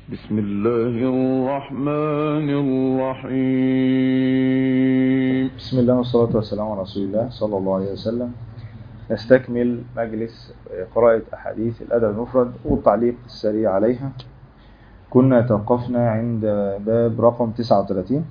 بسم الله الرحمن الرحيم بسم الله والصلاة والسلام على رسول الله صلى الله عليه وسلم نستكمل مجلس قراءة أحاديث الأدب المفرد والتعليق السريع عليها كنا توقفنا عند باب رقم 39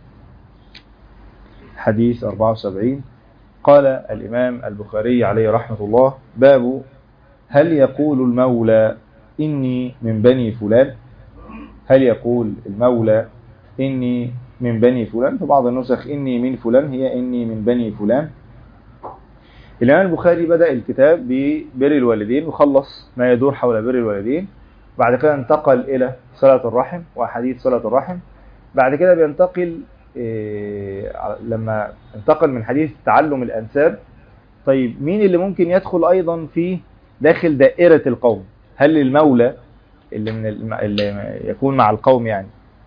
حديث 74 قال الإمام البخاري عليه رحمة الله باب هل يقول المولى إني من بني فلان هل يقول المولى إني من بني فلان في بعض النسخ إني من فلان هي إني من بني فلان الإمام البخاري بدأ الكتاب ببر الوالدين وخلص ما يدور حول بر الوالدين بعد كده انتقل إلى صلة الرحم وحديث صلة الرحم بعد كده بينتقل إيه لما انتقل من حديث تعلم الأنساب طيب مين اللي ممكن يدخل أيضا في داخل دائرة القوم هل المولى اللي من الم... اللي يكون مع القوم يعني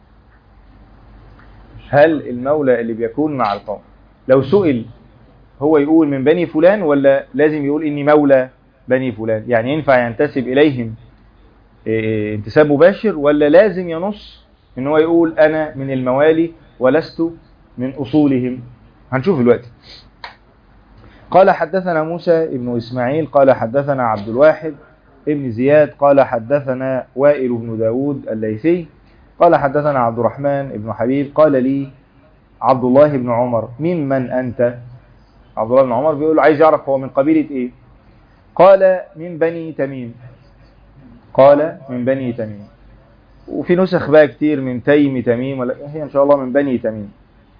هل المولى اللي بيكون مع القوم لو سئل هو يقول من بني فلان ولا لازم يقول اني مولى بني فلان يعني ينفع ينتسب اليهم إيه انتساب مباشر ولا لازم ينص ان هو يقول انا من الموالي ولست من اصولهم هنشوف دلوقتي قال حدثنا موسى ابن اسماعيل قال حدثنا عبد الواحد ابن زياد قال حدثنا وائل بن داود الليثي قال حدثنا عبد الرحمن بن حبيب قال لي عبد الله بن عمر ممن أنت عبد الله بن عمر بيقول عايز يعرف هو من قبيلة ايه قال من بني تميم قال من بني تميم وفي نسخ بقى كتير من تيم تميم ولا هي ان شاء الله من بني تميم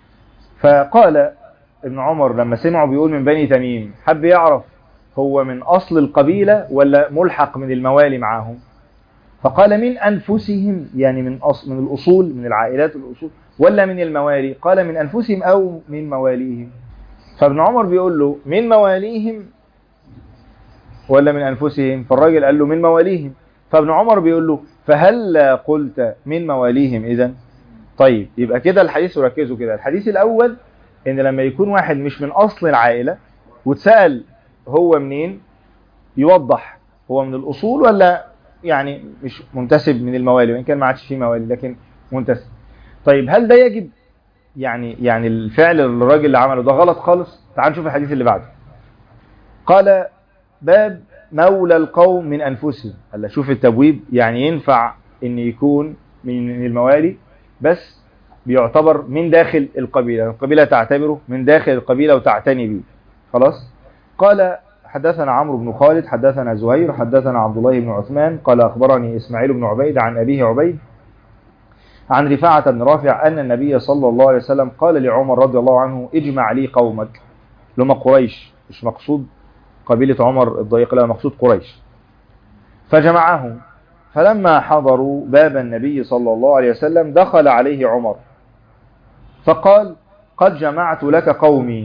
فقال ابن عمر لما سمعوا بيقول من بني تميم حب يعرف هو من أصل القبيلة ولا ملحق من الموالي معاهم فقال من أنفسهم يعني من أصل من الأصول من العائلات الأصول ولا من الموالي قال من أنفسهم أو من مواليهم فابن عمر بيقول له من مواليهم ولا من أنفسهم فالراجل قال له من مواليهم فابن عمر بيقول له فهل قلت من مواليهم إذا طيب يبقى كده الحديث وركزوا كده الحديث الأول إن لما يكون واحد مش من أصل العائلة واتسأل هو منين يوضح هو من الأصول ولا يعني مش منتسب من الموالي وإن كان ما عادش فيه موالي لكن منتسب طيب هل ده يجب يعني يعني الفعل الراجل اللي عمله ده غلط خالص تعال نشوف الحديث اللي بعده قال باب مولى القوم من أنفسهم هلا شوف التبويب يعني ينفع ان يكون من الموالي بس بيعتبر من داخل القبيلة القبيلة تعتبره من داخل القبيلة وتعتني به خلاص قال حدثنا عمرو بن خالد حدثنا زهير حدثنا عبد الله بن عثمان قال أخبرني إسماعيل بن عبيد عن أبيه عبيد عن رفاعة بن رافع أن النبي صلى الله عليه وسلم قال لعمر رضي الله عنه اجمع لي قومك لما قريش مش مقصود قبيلة عمر الضيق لا مقصود قريش فجمعهم فلما حضروا باب النبي صلى الله عليه وسلم دخل عليه عمر فقال قد جمعت لك قومي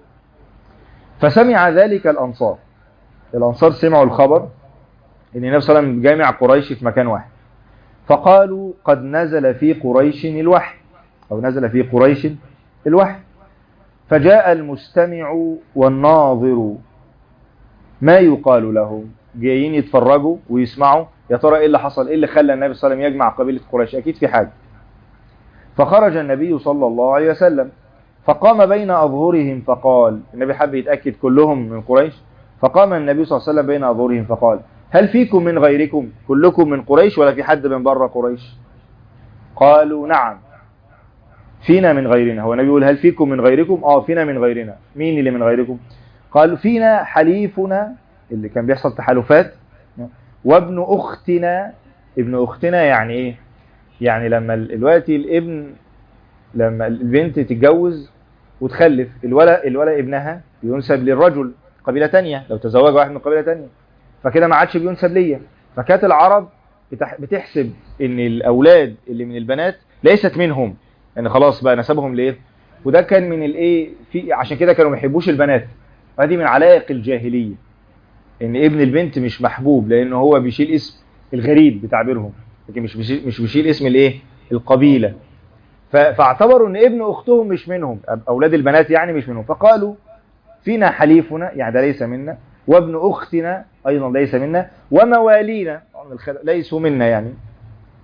فسمع ذلك الأنصار الأنصار سمعوا الخبر ان النبي صلى الله عليه وسلم جامع قريش في مكان واحد فقالوا قد نزل في قريش الوحي أو نزل في قريش الوحي فجاء المستمع والناظر ما يقال لهم جايين يتفرجوا ويسمعوا يا ترى ايه اللي حصل ايه اللي خلى النبي صلى الله عليه وسلم يجمع قبيلة قريش اكيد في حاجة فخرج النبي صلى الله عليه وسلم فقام بين أظهرهم فقال النبي حب يتأكد كلهم من قريش فقام النبي صلى الله عليه وسلم بين أظهرهم فقال هل فيكم من غيركم كلكم من قريش ولا في حد من بره قريش قالوا نعم فينا من غيرنا هو النبي يقول هل فيكم من غيركم اه فينا من غيرنا مين اللي من غيركم قالوا فينا حليفنا اللي كان بيحصل تحالفات وابن أختنا ابن أختنا يعني ايه يعني لما دلوقتي الابن لما البنت تتجوز وتخلف الولد الولد ابنها بينسب للرجل قبيلة تانية لو تزوج واحد من قبيلة تانية فكده ما عادش بينسب ليا فكانت العرب بتحسب ان الاولاد اللي من البنات ليست منهم يعني خلاص بقى نسبهم لايه وده كان من الايه في عشان كده كانوا ما يحبوش البنات وهذه من علائق الجاهليه ان ابن البنت مش محبوب لان هو بيشيل اسم الغريب بتعبيرهم لكن مش بيشيل مش بيشيل اسم الايه القبيله فاعتبروا ان ابن اختهم مش منهم اولاد البنات يعني مش منهم فقالوا فينا حليفنا يعني ده ليس منا وابن اختنا ايضا ليس منا وموالينا ليسوا منا يعني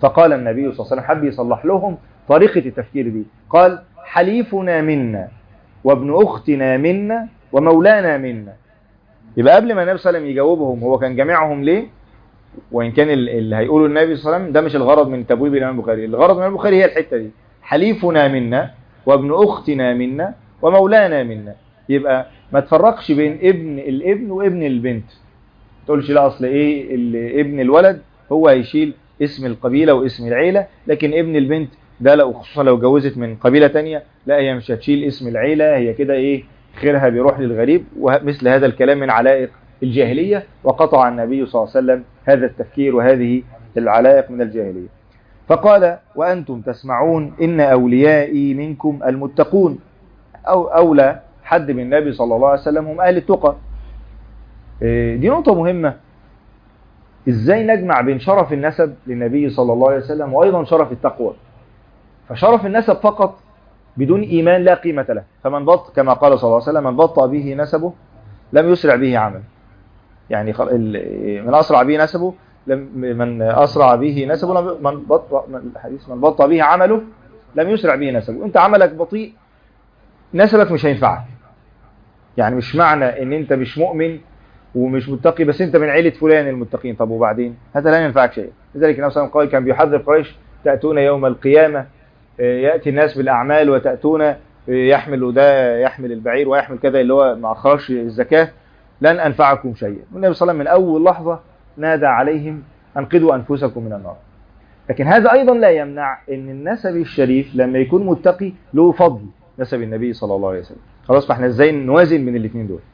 فقال النبي صلى الله عليه وسلم حب يصلح لهم طريقة التفكير دي قال حليفنا منا وابن أختنا منا ومولانا منا يبقى قبل ما النبي صلى الله عليه وسلم يجاوبهم هو كان جامعهم ليه وإن كان ال- اللي هيقوله النبي صلى الله عليه وسلم ده مش الغرض من تبويب الإمام البخاري الغرض من الإمام البخاري هي الحتة دي حليفنا منا وابن أختنا منا ومولانا منا يبقى ما تفرقش بين ابن الابن وابن البنت تقولش لا اصل ايه ال- ابن الولد هو هيشيل اسم القبيلة واسم العيلة لكن ابن البنت ده لو خصوصا لو جوزت من قبيلة تانية لا هي مش هتشيل اسم العيلة هي كده ايه خيرها بيروح للغريب ومثل هذا الكلام من علائق الجاهلية وقطع النبي صلى الله عليه وسلم هذا التفكير وهذه العلائق من الجاهلية فقال وأنتم تسمعون إن أوليائي منكم المتقون أو أولى حد من النبي صلى الله عليه وسلم هم أهل التقى إيه، دي نقطة مهمة ازاي نجمع بين شرف النسب للنبي صلى الله عليه وسلم وايضا شرف التقوى فشرف النسب فقط بدون ايمان لا قيمة له فمن بط كما قال صلى الله عليه وسلم من بطأ به نسبه لم يسرع به عمل يعني خل- ال- من اسرع به نسبه لم من اسرع به نسبه لم من بطأ من الحديث من بطأ به عمله لم يسرع به نسبه انت عملك بطيء نسبك مش هينفعك يعني مش معنى ان انت مش مؤمن ومش متقي بس انت من عيلة فلان المتقين طب وبعدين هذا لا ينفعك شيء لذلك النبي صلى الله عليه وسلم قال كان بيحذر قريش تأتون يوم القيامة آه، يأتي الناس بالأعمال وتأتون آه، يحمل ده يحمل البعير ويحمل كذا اللي هو ما أخرجش الزكاة لن أنفعكم شيئا والنبي صلى الله عليه وسلم من أول لحظة نادى عليهم أنقذوا أنفسكم من النار لكن هذا أيضا لا يمنع أن النسب الشريف لما يكون متقي له فضل نسب النبي صلى الله عليه وسلم خلاص فاحنا ازاي نوازن بين الاثنين دول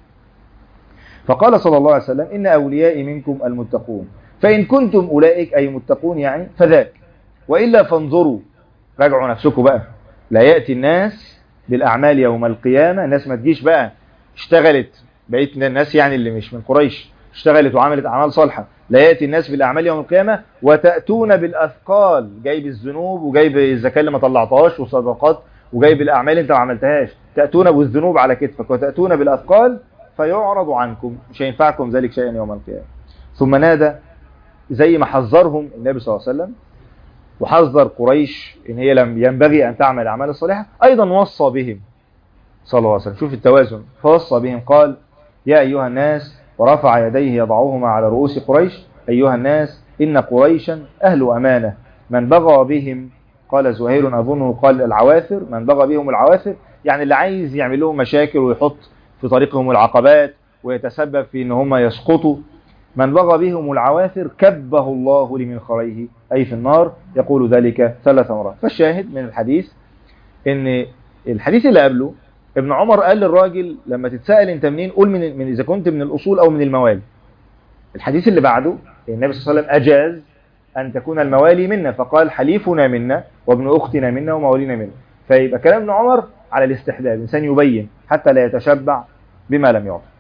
فقال صلى الله عليه وسلم إن أوليائي منكم المتقون فإن كنتم أولئك أي متقون يعني فذاك وإلا فانظروا راجعوا نفسكم بقى لا يأتي الناس بالأعمال يوم القيامة الناس ما تجيش بقى اشتغلت بقيت الناس يعني اللي مش من قريش اشتغلت وعملت أعمال صالحة لا يأتي الناس بالأعمال يوم القيامة وتأتون بالأثقال جايب الذنوب وجايب الزكاة اللي ما طلعتهاش وصدقات وجايب الأعمال اللي انت ما عملتهاش تأتون بالذنوب على كتفك وتأتون بالأثقال فيعرض عنكم مش هينفعكم ذلك شيئا يوم القيامة ثم نادى زي ما حذرهم النبي صلى الله عليه وسلم وحذر قريش ان هي لم ينبغي ان تعمل الاعمال الصالحه ايضا وصى بهم صلى الله عليه وسلم شوف التوازن فوصى بهم قال يا ايها الناس ورفع يديه يضعهما على رؤوس قريش ايها الناس ان قريشا اهل امانه من بغى بهم قال زهير اظنه قال العواثر من بغى بهم العواثر يعني اللي عايز يعمل لهم مشاكل ويحط في طريقهم العقبات ويتسبب في ان هم يسقطوا من بغى بهم العواثر كبه الله لمنخريه أي في النار يقول ذلك ثلاث مرات فالشاهد من الحديث ان الحديث اللي قبله ابن عمر قال للراجل لما تتسأل انت منين قول من, من اذا كنت من الاصول او من الموالي الحديث اللي بعده النبي صلى الله عليه وسلم اجاز ان تكون الموالي منا فقال حليفنا منا وابن اختنا منا وموالينا منا فيبقى كلام ابن عمر على الاستحباب الانسان يبين حتى لا يتشبع بما لم يعطى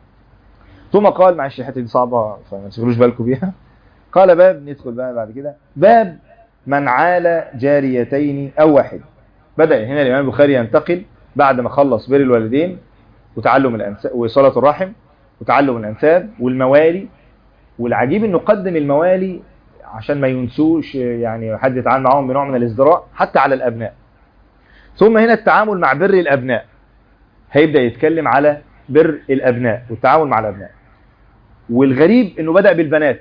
ثم قال معلش الحته دي صعبه فما تشغلوش بالكم بيها قال باب ندخل بقى بعد كده باب من عال جاريتين او واحد بدا هنا الامام البخاري ينتقل بعد ما خلص بر الوالدين وتعلم الانساب وصله الرحم وتعلم الانساب والموالي والعجيب انه قدم الموالي عشان ما ينسوش يعني حد يتعامل معاهم بنوع من الازدراء حتى على الابناء ثم هنا التعامل مع بر الابناء هيبدا يتكلم على بر الابناء والتعامل مع الابناء والغريب انه بدا بالبنات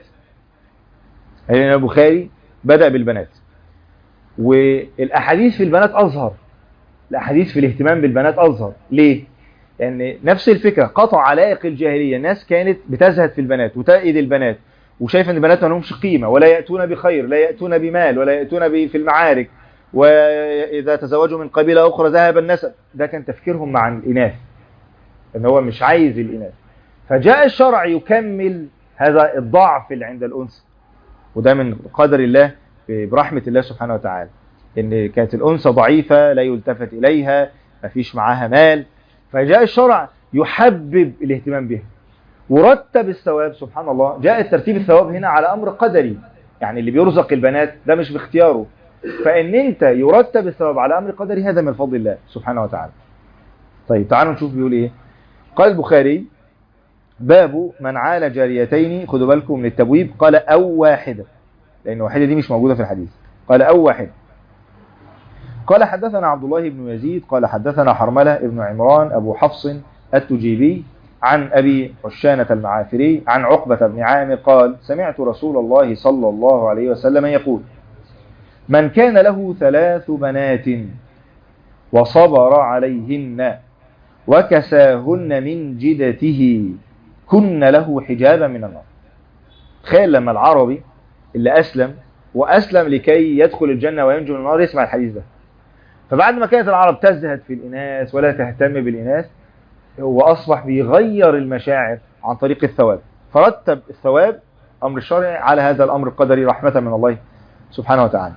يعني البخاري بدا بالبنات والاحاديث في البنات اظهر الاحاديث في الاهتمام بالبنات اظهر ليه لان نفس الفكره قطع علائق الجاهليه الناس كانت بتزهد في البنات وتأيد البنات وشايف ان البنات ما لهمش قيمه ولا ياتون بخير لا ياتون بمال ولا ياتون ب- في المعارك واذا تزوجوا من قبيله اخرى ذهب النسب ده كان تفكيرهم مع الاناث ان هو مش عايز الاناث فجاء الشرع يكمل هذا الضعف اللي عند الانثى وده من قدر الله برحمه الله سبحانه وتعالى ان كانت الانثى ضعيفه لا يلتفت اليها ما فيش معاها مال فجاء الشرع يحبب الاهتمام بها ورتب الثواب سبحان الله جاء ترتيب الثواب هنا على امر قدري يعني اللي بيرزق البنات ده مش باختياره فان انت يرتب الثواب على امر قدري هذا من فضل الله سبحانه وتعالى طيب تعالوا نشوف بيقول ايه قال البخاري باب من عال جاريتين خدوا بالكم من التبويب قال او واحده لان واحده دي مش موجوده في الحديث قال أو واحد قال حدثنا عبد الله بن يزيد قال حدثنا حرملة بن عمران أبو حفص التجيبي عن أبي عشانة المعافري عن عقبة بن عامر قال سمعت رسول الله صلى الله عليه وسلم يقول من كان له ثلاث بنات وصبر عليهن وكساهن من جدته كن له حجابا من النار تخيل لما العربي اللي أسلم وأسلم لكي يدخل الجنة وينجو من النار يسمع الحديث ده فبعد ما كانت العرب تزهد في الإناث ولا تهتم بالإناث هو أصبح بيغير المشاعر عن طريق الثواب فرتب الثواب أمر الشرعي على هذا الأمر القدري رحمة من الله سبحانه وتعالى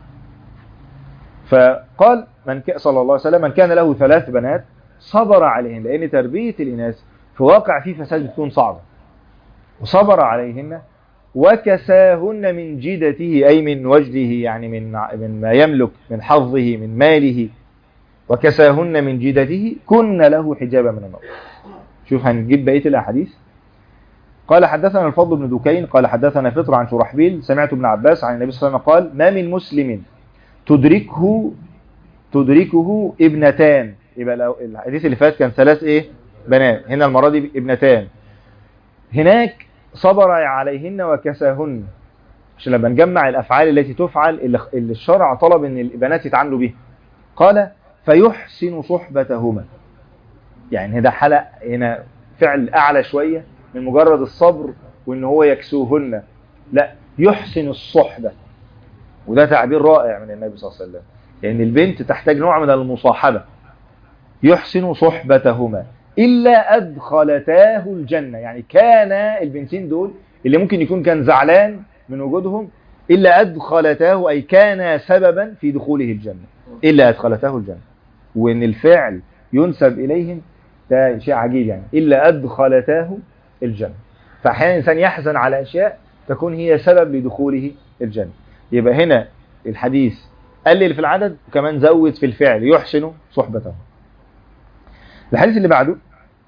فقال من ك... صلى الله عليه وسلم من كان له ثلاث بنات صبر عليهن لأن تربية الإناث في واقع فيه فساد بتكون صعبة وصبر عليهن وكساهن من جدته أي من وجده يعني من من ما يملك من حظه من ماله وكساهن من جدته كن له حجابا من النار شوف هنجيب بقية الأحاديث قال حدثنا الفضل بن دكين قال حدثنا فطر عن شرحبيل سمعت ابن عباس عن النبي صلى الله عليه وسلم قال ما من مسلم تدركه تدركه ابنتان يبقى الحديث اللي فات كان ثلاث ايه بنات هنا المرة دي ابنتان هناك صبر عليهن وكساهن عشان لما نجمع الافعال التي تفعل اللي الشرع طلب ان البنات يتعاملوا بها قال فيحسن صحبتهما يعني ده حلق هنا فعل اعلى شوية من مجرد الصبر وان هو يكسوهن لا يحسن الصحبة وده تعبير رائع من النبي صلى الله عليه وسلم لان يعني البنت تحتاج نوع من المصاحبة يحسن صحبتهما إلا أدخلتاه الجنة يعني كان البنتين دول اللي ممكن يكون كان زعلان من وجودهم إلا أدخلتاه أي كان سببا في دخوله الجنة إلا أدخلتاه الجنة وإن الفعل ينسب إليهم ده شيء عجيب يعني إلا أدخلتاه الجنة فأحيانا الإنسان يحزن على أشياء تكون هي سبب لدخوله الجنة يبقى هنا الحديث قلل في العدد وكمان زود في الفعل يحسن صحبته الحديث اللي بعده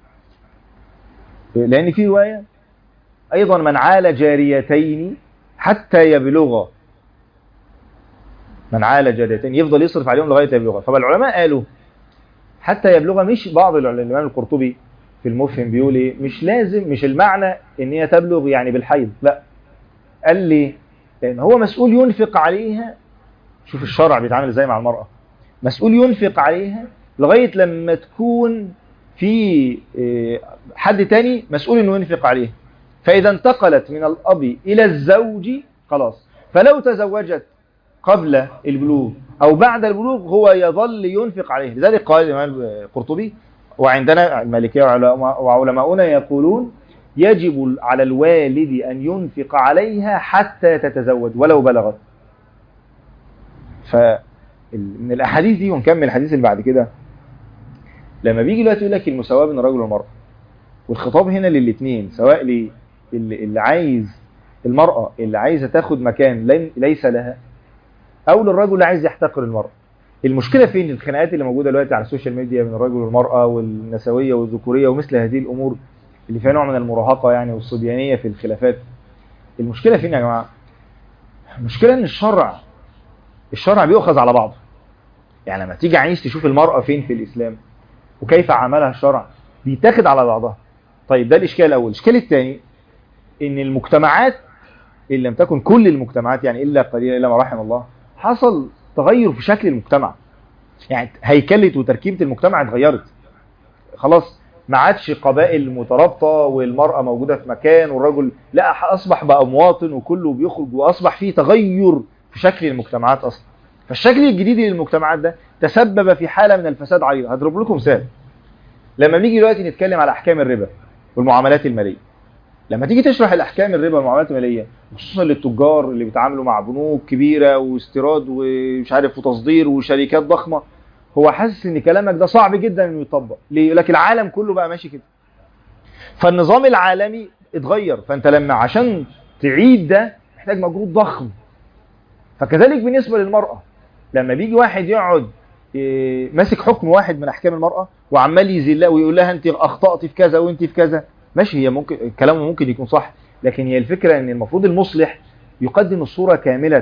لأن في رواية أيضا من عال جاريتين حتى يبلغ من عال جاريتين يفضل يصرف عليهم لغاية يبلغ فالعلماء قالوا حتى يبلغ مش بعض الإمام القرطبي في المفهم بيقول ايه مش لازم مش المعنى ان هي تبلغ يعني بالحيض لا قال لي لان هو مسؤول ينفق عليها شوف الشرع بيتعامل ازاي مع المرأة مسؤول ينفق عليها لغاية لما تكون في حد تاني مسؤول انه ينفق عليه فاذا انتقلت من الاب الى الزوج خلاص فلو تزوجت قبل البلوغ او بعد البلوغ هو يظل ينفق عليه لذلك قال الامام القرطبي وعندنا المالكيه وعلماؤنا يقولون يجب على الوالد ان ينفق عليها حتى تتزوج ولو بلغت فمن الاحاديث دي ونكمل الحديث اللي بعد كده لما بيجي دلوقتي يقول لك المساواة بين الرجل والمرأة والخطاب هنا للاثنين سواء لي اللي عايز المرأة اللي عايزة تاخد مكان ليس لها او للرجل اللي عايز يحتقر المرأة المشكلة فين الخناقات اللي موجودة دلوقتي على السوشيال ميديا بين الرجل والمرأة والنسوية والذكورية ومثل هذه الامور اللي فيها نوع من المراهقة يعني والصبيانية في الخلافات المشكلة فين يا جماعة المشكلة ان الشرع الشرع بيؤخذ على بعضه يعني لما تيجي عايز تشوف المرأة فين في الإسلام وكيف عملها الشرع بيتاخد على بعضها طيب ده الإشكال الأول الإشكال الثاني إن المجتمعات إن لم تكن كل المجتمعات يعني إلا قليلا إلا ما رحم الله حصل تغير في شكل المجتمع يعني هيكلة وتركيبة المجتمع اتغيرت خلاص ما عادش قبائل مترابطة والمرأة موجودة في مكان والرجل لا أصبح بقى مواطن وكله بيخرج وأصبح فيه تغير في شكل المجتمعات أصلا فالشكل الجديد للمجتمعات ده تسبب في حالة من الفساد عريضة هضرب لكم مثال لما نيجي دلوقتي نتكلم على أحكام الربا والمعاملات المالية لما تيجي تشرح الأحكام الربا والمعاملات المالية خصوصا للتجار اللي بيتعاملوا مع بنوك كبيرة واستيراد ومش عارف وتصدير وشركات ضخمة هو حاسس ان كلامك ده صعب جدا انه يطبق ليه يقول لك العالم كله بقى ماشي كده فالنظام العالمي اتغير فانت لما عشان تعيد ده محتاج مجهود ضخم فكذلك بالنسبة للمرأة لما بيجي واحد يقعد ماسك حكم واحد من احكام المرأة وعمال يذلها ويقول لها انت اخطأت في كذا وانت في كذا ماشي هي ممكن كلامه ممكن يكون صح لكن هي الفكرة ان المفروض المصلح يقدم الصورة كاملة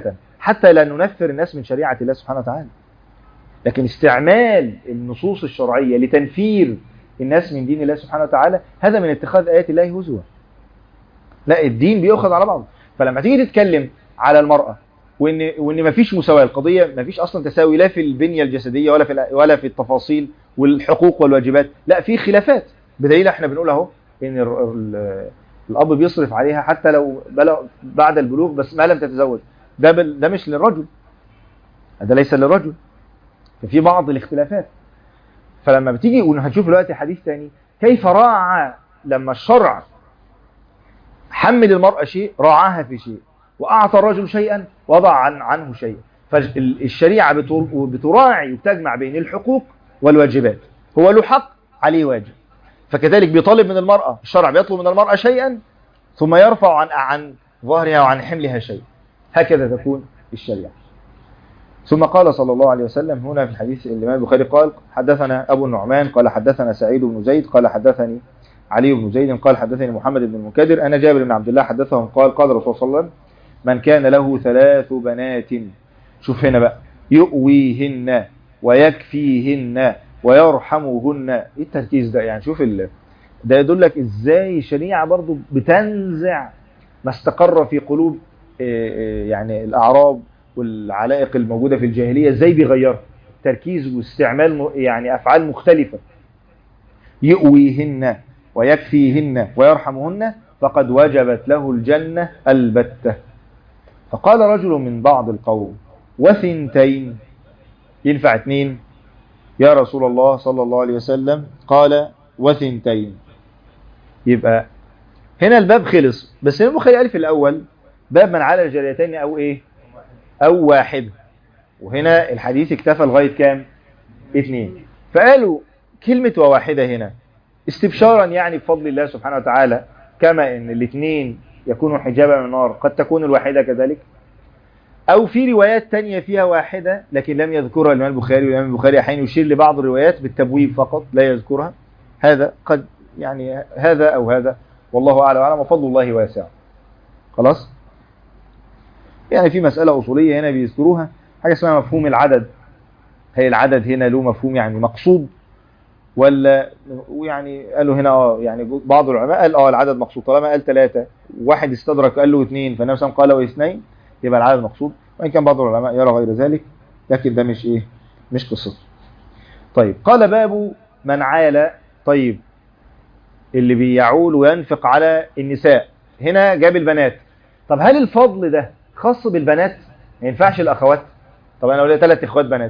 حتى لا ننفر الناس من شريعة الله سبحانه وتعالى لكن استعمال النصوص الشرعية لتنفير الناس من دين الله سبحانه وتعالى هذا من اتخاذ آيات الله هزوا لا الدين بيأخذ على بعضه فلما تيجي تتكلم على المرأة وان وان مفيش مساواه القضيه مفيش اصلا تساوي لا في البنيه الجسديه ولا في ولا في التفاصيل والحقوق والواجبات لا في خلافات بدليل احنا بنقول اهو ان ال ال الاب بيصرف عليها حتى لو بلغ بعد البلوغ بس ما لم تتزوج ده بل ده مش للرجل ده ليس للرجل ففي بعض الاختلافات فلما بتيجي وهنشوف دلوقتي حديث تاني كيف راعى لما الشرع حمل المرأة شيء راعاها في شيء وأعطى الرجل شيئا وضع عن عنه شيئا فالشريعة بتراعي وبتجمع بين الحقوق والواجبات هو له حق عليه واجب فكذلك بيطالب من المرأة الشرع بيطلب من المرأة شيئا ثم يرفع عن عن ظهرها وعن حملها شيء هكذا تكون الشريعة ثم قال صلى الله عليه وسلم هنا في الحديث الإمام البخاري قال حدثنا أبو النعمان قال حدثنا سعيد بن زيد قال حدثني علي بن زيد قال حدثني محمد بن المنكدر أنا جابر بن عبد الله حدثهم قال قال الرسول صلى الله عليه وسلم من كان له ثلاث بنات شوف هنا بقى يؤويهن ويكفيهن ويرحمهن ايه التركيز ده يعني شوف ال... ده يدلك ازاي الشريعة برضو بتنزع ما استقر في قلوب يعني الاعراب والعلائق الموجودة في الجاهلية ازاي بيغيرها تركيز واستعمال يعني افعال مختلفة يؤويهن ويكفيهن ويرحمهن فقد وجبت له الجنة البتة فقال رجل من بعض القوم وثنتين ينفع اثنين يا رسول الله صلى الله عليه وسلم قال وثنتين يبقى هنا الباب خلص بس البخاري قال في الاول باب من على الجاريتين او ايه او واحد وهنا الحديث اكتفى لغايه كام اثنين فقالوا كلمه وواحده هنا استبشارا يعني بفضل الله سبحانه وتعالى كما ان الاثنين يكونوا حجابا من النار قد تكون الواحده كذلك او في روايات تانية فيها واحدة لكن لم يذكرها الامام البخاري والامام البخاري احيانا يشير لبعض الروايات بالتبويب فقط لا يذكرها هذا قد يعني هذا او هذا والله اعلم وعلم وفضل الله واسع خلاص يعني في مسألة أصولية هنا بيذكروها حاجة اسمها مفهوم العدد هي العدد هنا له مفهوم يعني مقصود ولا يعني قالوا هنا اه يعني بعض العلماء قال اه العدد مقصود طالما قال ثلاثة واحد استدرك قال له اثنين فالنبي صلى الله عليه وسلم قال واثنين يبقى العدد مقصود وإن كان بعض العلماء يرى غير ذلك لكن ده مش إيه مش قصته طيب قال باب من عال طيب اللي بيعول وينفق على النساء هنا جاب البنات طب هل الفضل ده خاص بالبنات ما ينفعش الأخوات طب أنا لي ثلاث إخوات بنات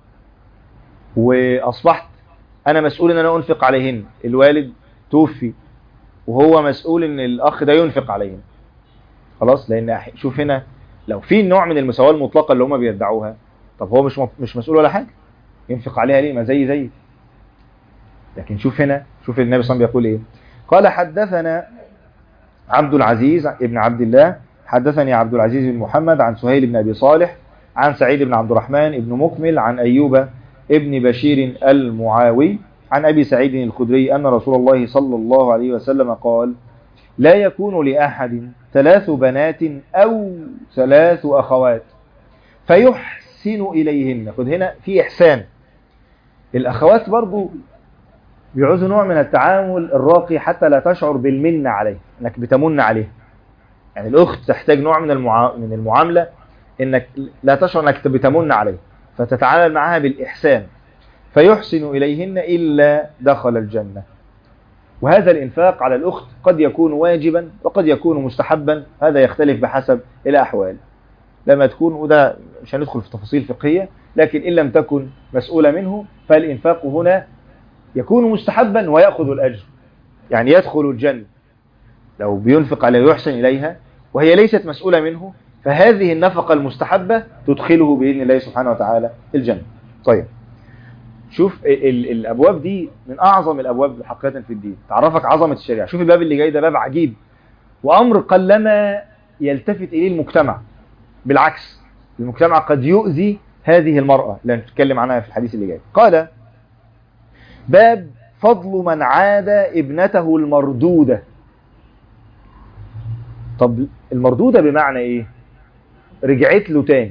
وأصبحت أنا مسؤول إن أنا أنفق عليهن الوالد توفي وهو مسؤول إن الأخ ده ينفق عليهن خلاص لأن شوف هنا لو في نوع من المساواة المطلقة اللي هم بيدعوها طب هو مش مش مسؤول ولا حاجة ينفق عليها ليه ما زي زي لكن شوف هنا شوف النبي صلى الله عليه وسلم بيقول ايه قال حدثنا عبد العزيز ابن عبد الله حدثني عبد العزيز بن محمد عن سهيل بن ابي صالح عن سعيد بن عبد الرحمن ابن مكمل عن ايوب ابن بشير المعاوي عن ابي سعيد الخدري ان رسول الله صلى الله عليه وسلم قال لا يكون لأحد ثلاث بنات أو ثلاث أخوات فيحسن إليهن خد هنا في إحسان الأخوات برضو بيعوزوا نوع من التعامل الراقي حتى لا تشعر بالمن عليه انك بتمن عليه يعني الأخت تحتاج نوع من المعا... من المعاملة انك لا تشعر انك بتمن عليه فتتعامل معها بالإحسان فيحسن إليهن إلا دخل الجنة وهذا الإنفاق على الأخت قد يكون واجبا وقد يكون مستحبا هذا يختلف بحسب الأحوال لما تكون وده مش هندخل في تفاصيل فقهية لكن إن لم تكن مسؤولة منه فالإنفاق هنا يكون مستحبا ويأخذ الأجر يعني يدخل الجنة لو بينفق عليها ويحسن إليها وهي ليست مسؤولة منه فهذه النفقة المستحبة تدخله بإذن الله سبحانه وتعالى الجنة طيب شوف ال الابواب دي من اعظم الابواب حقيقه في الدين تعرفك عظمه الشريعه شوف الباب اللي جاي ده باب عجيب وامر قلما يلتفت اليه المجتمع بالعكس المجتمع قد يؤذي هذه المراه اللي هنتكلم عنها في الحديث اللي جاي قال باب فضل من عاد ابنته المردوده طب المردوده بمعنى ايه رجعت له تاني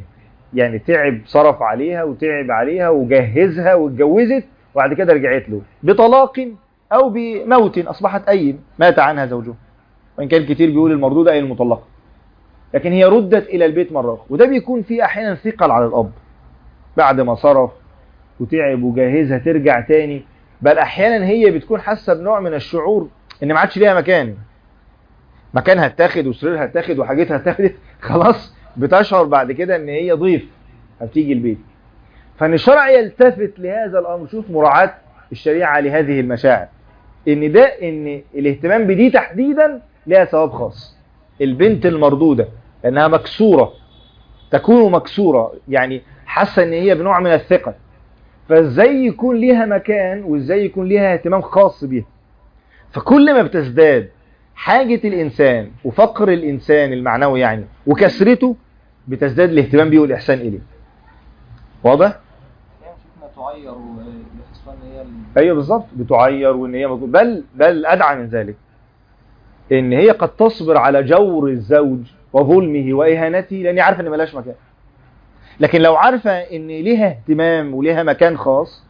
يعني تعب صرف عليها وتعب عليها وجهزها واتجوزت وبعد كده رجعت له بطلاق او بموت اصبحت ايم مات عنها زوجها وان كان كتير بيقول المردودة اي المطلقة لكن هي ردت الى البيت مرة اخرى وده بيكون فيه احيانا ثقل على الاب بعد ما صرف وتعب وجهزها ترجع تاني بل احيانا هي بتكون حاسه بنوع من الشعور ان ما عادش ليها مكان مكانها اتاخد وسريرها اتاخد وحاجتها اتاخدت خلاص بتشعر بعد كده ان هي ضيف هتيجي البيت فان الشرع يلتفت لهذا الامر شوف مراعاة الشريعة لهذه المشاعر ان ده ان الاهتمام بدي تحديدا لها ثواب خاص البنت المردودة لانها مكسورة تكون مكسورة يعني حاسة ان هي بنوع من الثقة فازاي يكون ليها مكان وازاي يكون ليها اهتمام خاص بيها فكل ما بتزداد حاجة الإنسان وفقر الإنسان المعنوي يعني وكسرته بتزداد الاهتمام بيه والإحسان إليه واضح؟ يعني شفنا تعير ويحسوا ان هي ال- أيوة بالظبط بتعير وإن هي مجهول. بل بل أدعى من ذلك إن هي قد تصبر على جور الزوج وظلمه وإهانته لأن عارفة إن ملاش مكان لكن لو عارفة إن ليها اهتمام وليها مكان خاص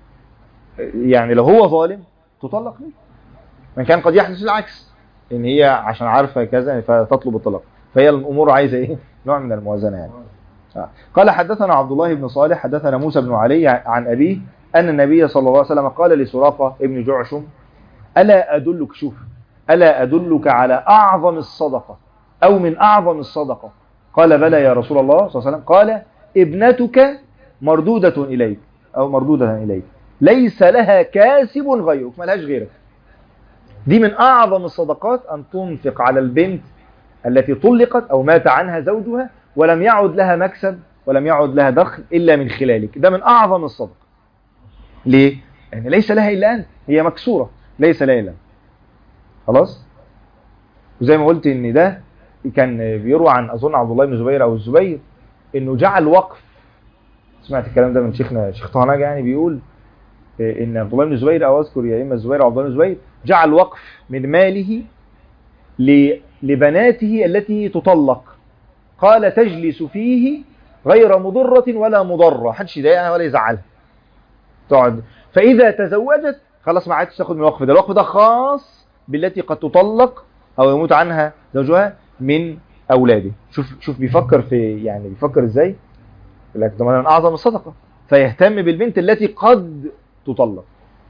يعني لو هو ظالم تطلق ليه من كان قد يحدث العكس ان هي عشان عارفه كذا فتطلب الطلاق فهي الامور عايزه ايه نوع من الموازنه يعني آه. قال حدثنا عبد الله بن صالح حدثنا موسى بن علي عن ابيه ان النبي صلى الله عليه وسلم قال لسراقه ابن جعشم الا ادلك شوف الا ادلك على اعظم الصدقه او من اعظم الصدقه قال بلى يا رسول الله صلى الله عليه وسلم قال ابنتك مردوده اليك او مردوده اليك ليس لها كاسب غيرك ملهاش غيرك دي من أعظم الصدقات أن تنفق على البنت التي طلقت أو مات عنها زوجها ولم يعد لها مكسب ولم يعد لها دخل إلا من خلالك ده من أعظم الصدقة ليه؟ يعني ليس لها إلا أنت هي مكسورة ليس لها إلا أنت خلاص؟ وزي ما قلت إن ده كان بيروى عن أظن عبد الله بن زبير أو الزبير إنه جعل وقف سمعت الكلام ده من شيخنا شيخ طه ناجي يعني بيقول ان عبد الله بن الزبير او اذكر يا اما الزبير او عبد الله بن الزبير جعل وقف من ماله ل- لبناته التي تطلق قال تجلس فيه غير مضرة ولا مضرة محدش يضايقها ولا يزعلها تقعد فإذا تزوجت خلاص ما عادش تاخد من الوقف ده الوقف ده خاص بالتي قد تطلق أو يموت عنها زوجها من أولاده شوف شوف بيفكر في يعني بيفكر ازاي يقول لك ده من أعظم الصدقة فيهتم بالبنت التي قد تطلق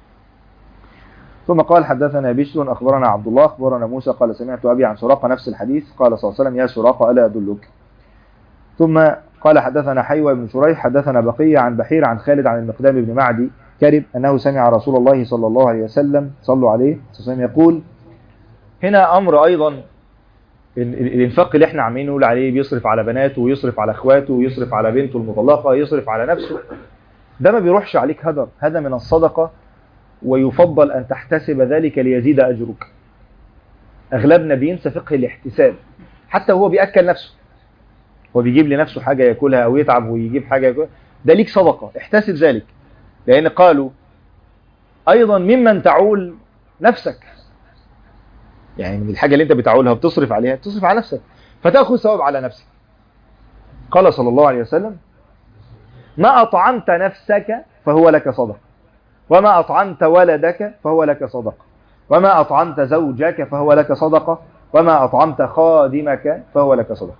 ثم قال حدثنا بشر أخبرنا عبد الله أخبرنا موسى قال سمعت أبي عن سراقة نفس الحديث قال صلى الله عليه وسلم يا سراقة ألا أدلك ثم قال حدثنا حيوى بن شريح حدثنا بقية عن بحير عن خالد عن المقدام بن معدي كرب أنه سمع رسول الله صلى الله عليه وسلم صلوا عليه صلى الله عليه وسلم يقول هنا أمر أيضا ال- ال- الانفاق اللي احنا عاملين نقول عليه بيصرف على بناته ويصرف على اخواته ويصرف على بنته المطلقة يصرف على نفسه ده ما بيروحش عليك هدر هذا من الصدقة ويفضل أن تحتسب ذلك ليزيد أجرك أغلبنا بينسى فقه الاحتساب حتى هو بيأكل نفسه هو بيجيب لنفسه حاجة يأكلها أو يتعب ويجيب حاجة يأكلها ده ليك صدقة احتسب ذلك لأن قالوا أيضا ممن تعول نفسك يعني من الحاجة اللي أنت بتعولها وبتصرف عليها تصرف على نفسك فتأخذ ثواب على نفسك قال صلى الله عليه وسلم ما أطعمت نفسك فهو لك صدقة وما أطعمت ولدك فهو لك صدقة وما أطعمت زوجك فهو لك صدقة وما أطعمت خادمك فهو لك صدقة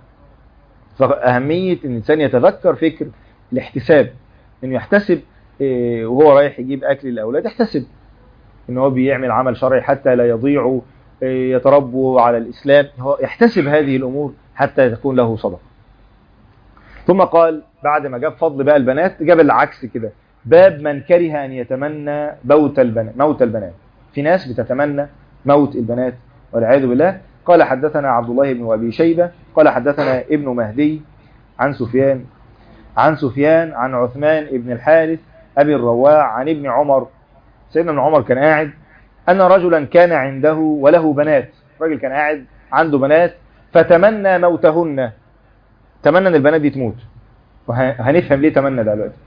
فأهمية أن الإنسان يتذكر فكر الاحتساب أنه يحتسب إيه، وهو رايح يجيب أكل للأولاد يحتسب أنه هو بيعمل عمل شرعي حتى لا يضيعوا إيه، يتربوا على الإسلام هو يحتسب هذه الأمور حتى تكون له صدقة ثم قال بعد ما جاب فضل بقى البنات جاب العكس كده باب من كره أن يتمنى موت البنات موت البنات في ناس بتتمنى موت البنات والعياذ بالله قال حدثنا عبد الله بن أبي شيبة قال حدثنا ابن مهدي عن سفيان عن سفيان عن عثمان بن الحارث أبي الرواع عن ابن عمر سيدنا ابن عمر كان قاعد أن رجلا كان عنده وله بنات راجل كان قاعد عنده بنات فتمنى موتهن تمنى ان البنات دي تموت وهنفهم ليه تمنى ده دلوقتي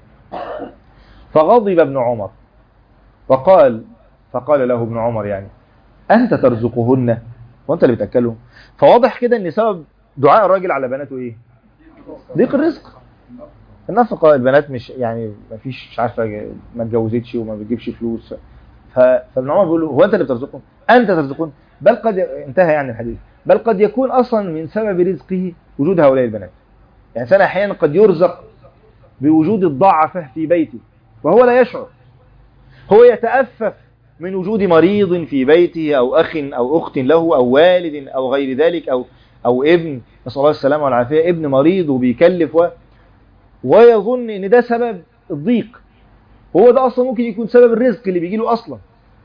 فغضب ابن عمر وقال فقال له ابن عمر يعني أنت ترزقهن وأنت اللي بتأكلهم فواضح كده ان سبب دعاء الراجل على بناته ايه ضيق الرزق النفقة البنات مش يعني ما فيش مش عارفة ما اتجوزتش وما بتجيبش فلوس ف- فابن عمر بيقول له هو انت اللي بترزقهم انت ترزقون بل قد انتهى يعني الحديث بل قد يكون اصلا من سبب رزقه وجود هؤلاء البنات يعني انسان احيانا قد يرزق بوجود الضعفة في بيته وهو لا يشعر هو يتأفف من وجود مريض في بيته أو أخ أو أخت له أو والد أو غير ذلك أو أو ابن نسأل الله السلامة والعافية ابن مريض وبيكلف و... ويظن إن ده سبب الضيق وهو ده أصلا ممكن يكون سبب الرزق اللي بيجي له أصلا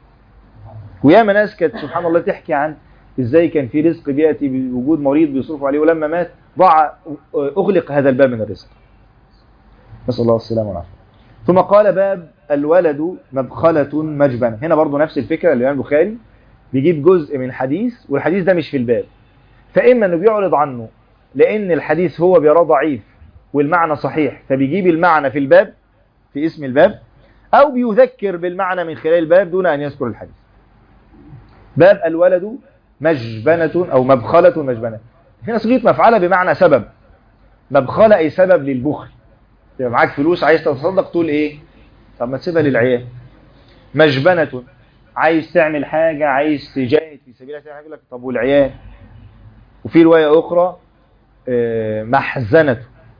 وياما ناس كانت سبحان الله تحكي عن ازاي كان في رزق بياتي بوجود مريض بيصرفوا عليه ولما مات ضاع اغلق هذا الباب من الرزق نسال الله السلامه والعافيه ثم قال باب الولد مبخلة مجبنة هنا برضو نفس الفكرة الإمام البخاري بيجيب جزء من حديث والحديث ده مش في الباب فإما أنه بيعرض عنه لأن الحديث هو بيراه ضعيف والمعنى صحيح فبيجيب المعنى في الباب في اسم الباب أو بيذكر بالمعنى من خلال الباب دون أن يذكر الحديث باب الولد مجبنة أو مبخلة مجبنة هنا صيغة مفعلة بمعنى سبب مبخلة أي سبب للبخل يبقى معاك فلوس عايز تتصدق تقول إيه طب ما تسيبها للعيال مجبنة عايز تعمل حاجة عايز تجاهد في سبيل الله تعمل حاجة يقول لك طب والعيال وفي رواية أخرى آه، محزنة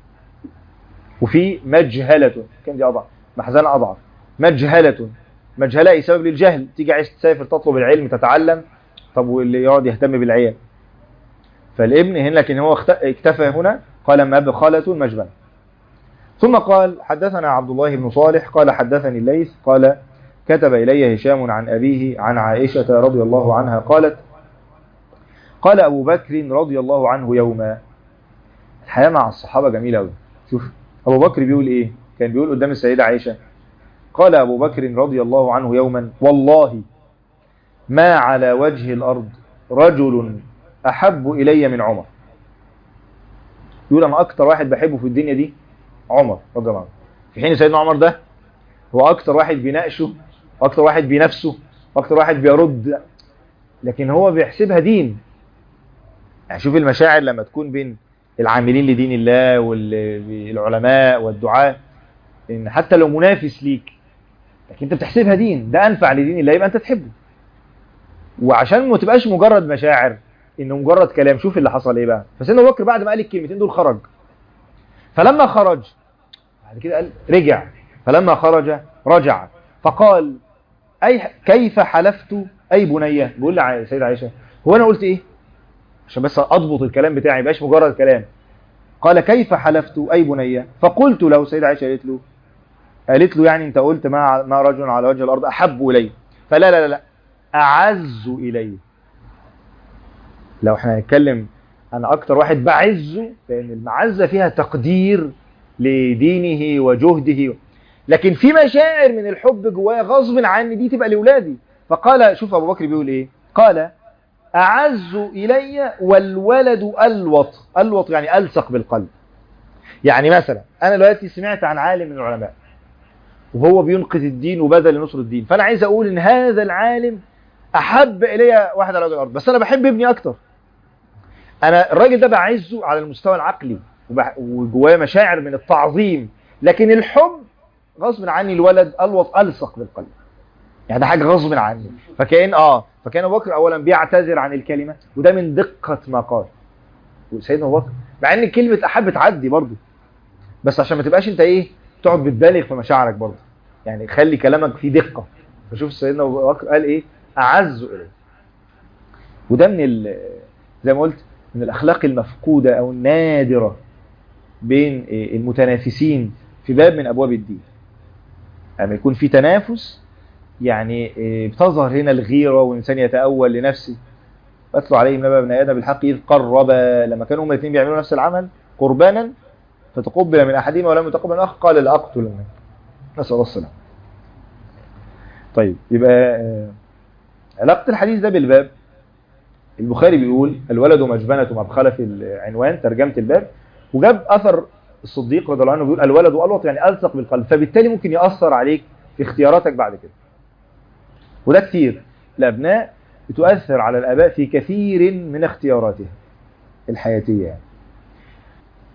وفي مجهلة كان دي أضعف محزنة أضعف مجهلة مجهلة أي سبب للجهل تيجي عايز تسافر تطلب العلم تتعلم طب واللي يقعد يهتم بالعيال فالابن هنا لكن هو اخت- اكتفى هنا قال مبخلة مجبنة ثم قال حدثنا عبد الله بن صالح قال حدثني الليث قال كتب إلي هشام عن أبيه عن عائشة رضي الله عنها قالت قال أبو بكر رضي الله عنه يوما الحياة مع الصحابة جميلة أوي شوف أبو بكر بيقول إيه كان بيقول قدام السيدة عائشة قال أبو بكر رضي الله عنه يوما والله ما على وجه الأرض رجل أحب إلي من عمر يقول أنا أكتر واحد بحبه في الدنيا دي عمر رضي الله عنه في حين سيدنا عمر ده هو أكتر واحد بيناقشه أكتر واحد بينافسه أكتر واحد بيرد لكن هو بيحسبها دين يعني شوف المشاعر لما تكون بين العاملين لدين الله والعلماء والدعاء ان حتى لو منافس ليك لكن انت بتحسبها دين ده انفع لدين الله يبقى انت تحبه وعشان ما تبقاش مجرد مشاعر انه مجرد كلام شوف اللي حصل ايه بقى فسيدنا ابو بكر بعد ما قال الكلمتين دول خرج فلما خرج بعد كده قال رجع فلما خرج رجع فقال اي كيف حلفت اي بنيه بيقول لي سيدة عائشه هو انا قلت ايه عشان بس اضبط الكلام بتاعي يبقاش مجرد كلام قال كيف حلفت اي بنيه فقلت له سيدة عائشه قالت له قالت له يعني انت قلت ما ما رجل على وجه الارض احب الي فلا لا لا, لا اعز الي لو احنا هنتكلم انا اكتر واحد بعزه لان المعزه فيها تقدير لدينه وجهده لكن في مشاعر من الحب جوايا غصب عني دي تبقى لاولادي فقال شوف ابو بكر بيقول ايه قال اعز الي والولد الوط الوط يعني الصق بالقلب يعني مثلا انا دلوقتي سمعت عن عالم من العلماء وهو بينقذ الدين وبذل لنصر الدين فانا عايز اقول ان هذا العالم احب الي واحد على وجه الارض بس انا بحب ابني اكتر انا الراجل ده بعزه على المستوى العقلي وجواه مشاعر من التعظيم لكن الحب غصب عني الولد الوط الصق بالقلب يعني ده حاجه غصب عني فكان اه فكان ابو بكر اولا بيعتذر عن الكلمه وده من دقه ما قال وسيدنا ابو بكر مع ان كلمه احب تعدي برضه بس عشان ما تبقاش انت ايه تقعد بتبالغ في مشاعرك برضه يعني خلي كلامك فيه دقه فشوف سيدنا ابو بكر قال ايه اعز اليه وده من زي ما قلت من الاخلاق المفقوده او النادره بين المتنافسين في باب من ابواب الدين لما يعني يكون في تنافس يعني بتظهر هنا الغيره والانسان يتاول لنفسه واتلو عليهم نبأ ابن ادم بالحق اذ قربا لما كانوا هما الاثنين بيعملوا نفس العمل قربانا فتقبل من احدهما ولم يتقبل من الاخر قال لاقتلنك نسال الله السلامه طيب يبقى علاقه الحديث ده بالباب البخاري بيقول الولد مجبنة مبخلة في العنوان ترجمة الباب وجاب أثر الصديق رضي الله عنه بيقول الولد ألوط يعني ألصق بالقلب فبالتالي ممكن يأثر عليك في اختياراتك بعد كده وده كتير الأبناء بتؤثر على الآباء في كثير من اختياراتهم الحياتية يعني.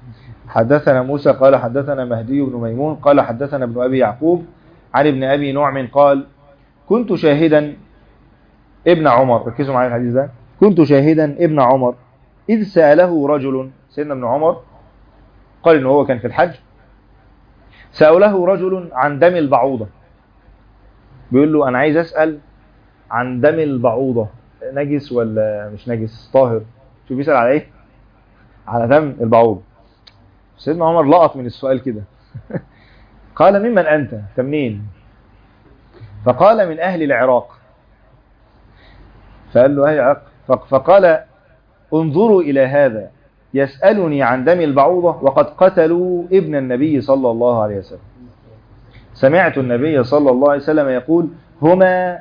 حدثنا موسى قال حدثنا مهدي بن ميمون قال حدثنا ابن أبي يعقوب عن ابن أبي نعم قال كنت شاهدا ابن عمر ركزوا معايا الحديث ده كنت شاهدا ابن عمر إذ سأله رجل سيدنا ابن عمر قال إنه هو كان في الحج سأله رجل عن دم البعوضة بيقول له أنا عايز أسأل عن دم البعوضة نجس ولا مش نجس طاهر شو بيسأل على إيه على دم البعوضة سيدنا عمر لقط من السؤال كده قال ممن أنت أنت منين فقال من أهل العراق فقال له أهل العراق فقال انظروا إلى هذا يسألني عن دم البعوضة وقد قتلوا ابن النبي صلى الله عليه وسلم سمعت النبي صلى الله عليه وسلم يقول هما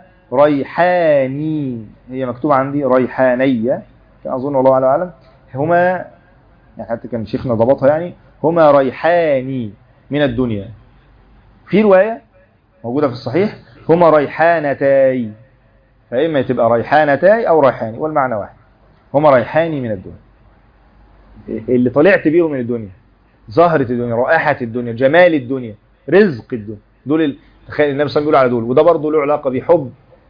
ريحاني هي مكتوب عندي ريحانية أظن والله أعلم أعلم هما يعني حتى كان شيخنا ضبطها يعني هما ريحاني من الدنيا في رواية موجودة في الصحيح هما ريحانتاي فإما تبقى ريحانتاي أو ريحاني والمعنى واحد هما ريحاني من الدنيا اللي طلعت بيهم من الدنيا زهرة الدنيا رائحة الدنيا جمال الدنيا رزق الدنيا دول ال... تخيل النبي صلى الله عليه وسلم على دول وده برضه له علاقة بحب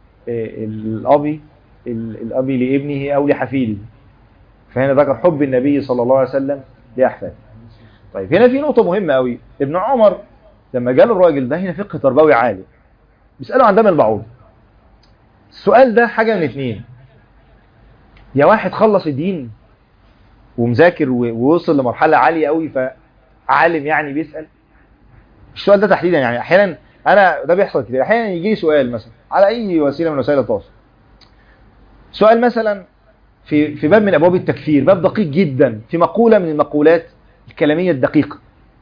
الأبي الأبي لابنه أو لحفيده فهنا ذكر حب النبي صلى الله عليه وسلم لأحفاده طيب هنا في نقطة مهمة قوي ابن عمر لما جاله الراجل ده هنا فقه تربوي عالي بيسأله عن دم البعوض السؤال ده حاجة من اتنين يا واحد خلص الدين ومذاكر ووصل لمرحلة عالية قوي فعالم يعني بيسأل السؤال ده تحديدا يعني احيانا انا ده بيحصل كتير احيانا يجي لي سؤال مثلا على اي وسيله من وسائل التواصل سؤال مثلا في في باب من ابواب التكفير باب دقيق جدا في مقوله من المقولات الكلاميه الدقيقه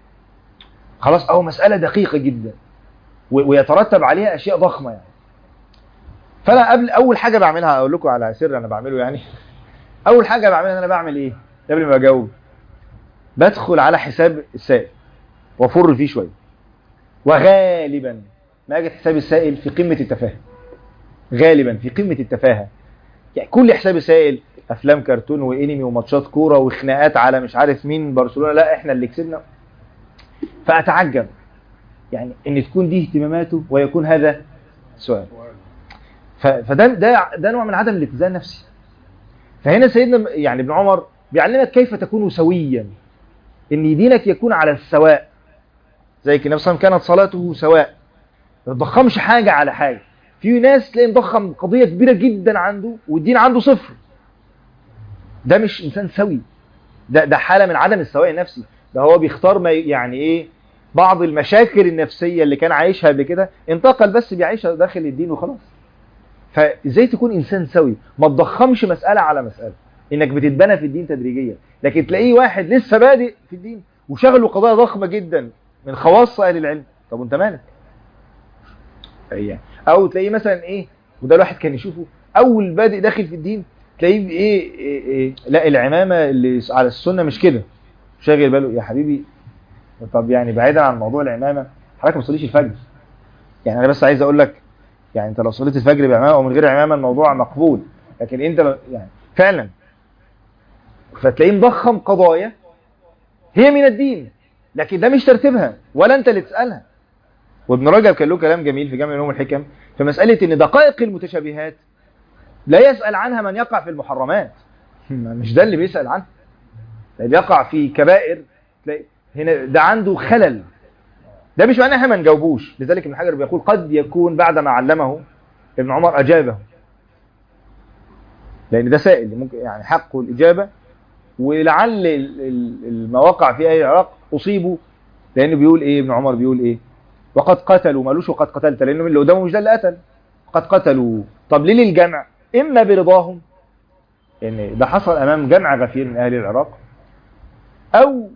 خلاص اهو مساله دقيقه جدا ويترتب عليها اشياء ضخمه يعني فانا قبل اول حاجه بعملها اقول لكم على سر انا بعمله يعني اول حاجه بعملها انا بعمل ايه قبل ما اجاوب بدخل على حساب السائل وافر فيه شويه وغالبا ما اجد حساب السائل في قمه التفاهه غالبا في قمه التفاهه يعني كل حساب السائل افلام كرتون وانمي وماتشات كوره وخناقات على مش عارف مين برشلونه لا احنا اللي كسبنا فاتعجب يعني ان تكون دي اهتماماته ويكون هذا سؤال فده ده ده نوع من عدم الاتزان النفسي فهنا سيدنا يعني ابن عمر بيعلمك كيف تكون سويا ان دينك يكون على السواء زي النبي صلى الله عليه وسلم كانت صلاته سواء ما تضخمش حاجه على حاجه في ناس تلاقي مضخم قضيه كبيره جدا عنده والدين عنده صفر ده مش انسان سوي ده ده حاله من عدم السواء النفسي ده هو بيختار ما يعني ايه بعض المشاكل النفسيه اللي كان عايشها قبل كده انتقل بس بيعيشها داخل الدين وخلاص فازاي تكون انسان سوي ما تضخمش مساله على مساله انك بتتبنى في الدين تدريجيا لكن تلاقيه واحد لسه بادئ في الدين وشغله قضايا ضخمه جدا من خواص اهل العلم طب وانت مالك او تلاقيه مثلا ايه وده الواحد كان يشوفه اول بادئ داخل في الدين تلاقيه إيه, إيه, ايه لا العمامه اللي على السنه مش كده شاغل باله يا حبيبي طب يعني بعيدا عن موضوع العمامه حضرتك ما تصليش الفجر يعني انا بس عايز اقول لك يعني انت لو صليت الفجر بعمامه او من غير عمامه الموضوع مقبول لكن انت لو يعني فعلا فتلاقيه مضخم قضايا هي من الدين لكن ده مش ترتيبها ولا انت اللي تسالها وابن رجب كان له كلام جميل في جامع علوم الحكم في مساله ان دقائق المتشابهات لا يسال عنها من يقع في المحرمات مش ده اللي بيسال عنها اللي يقع في كبائر تلاقي هنا ده عنده خلل ده مش معناه احنا ما نجاوبوش لذلك ابن حجر بيقول قد يكون بعد ما علمه ابن عمر اجابه لان ده سائل ممكن يعني حقه الاجابه ولعل المواقع في اهل العراق اصيبوا لانه بيقول ايه ابن عمر بيقول ايه وقد قتلوا مالوش وقد قتلت لانه اللي قدامه مش ده اللي قتل قد قتلوا طب ليه للجمع اما برضاهم ان ده حصل امام جمع غفير من اهل العراق او